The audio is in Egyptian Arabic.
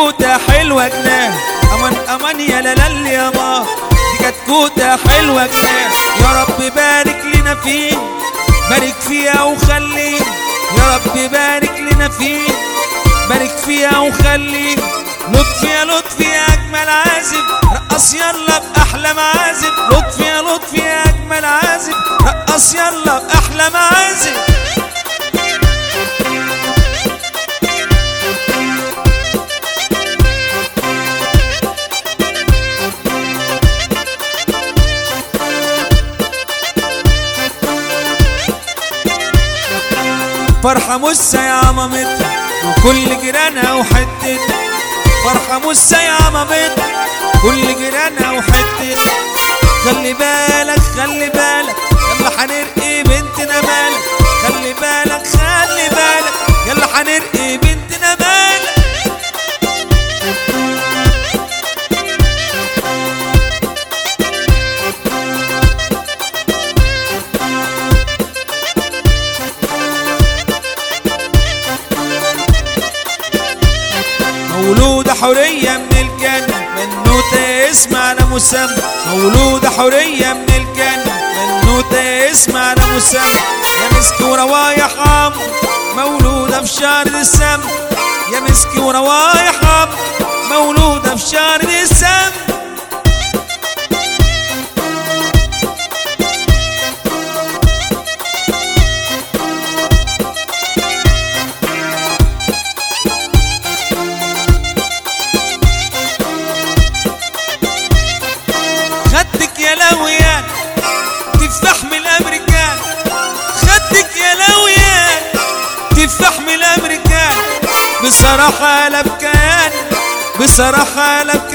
كتكوتة حلوة جنان أمان أمان يا لالال يا ما دي كتكوتة حلوة جنان يا رب بارك لنا فيه بارك فيها وخليه يا رب بارك لنا فيه بارك فيها وخليه لطفي يا لطفي يا أجمل عازف رقص يلا بأحلى معازف لطفي يا لطفي يا أجمل عازف رقص يلا بأحلى معازف فرحة مسة يا مامتها وكل جيرانها وحتتها فرحة مسة يا مامتها كل جيرانها وحتتها خلي بالك خلي بالك يلا حنرقي بنتنا مالك خلي بالك خلي بالك يلا حنرقي بنتنا مالك مولودة حورية من الجنة منوتة اسم على مسمى مولودة حورية من الجنة منوتة اسم على مسمى يا مسك وروايح عم مولودة في شهر ديسمبر يا مسك وروايح عم مولودة في شهر ديسمبر خدك يا لويان تفاح من الامريكان خدك يا لويان تفاح من الامريكان بصراحة لا بكيان بصراحة لا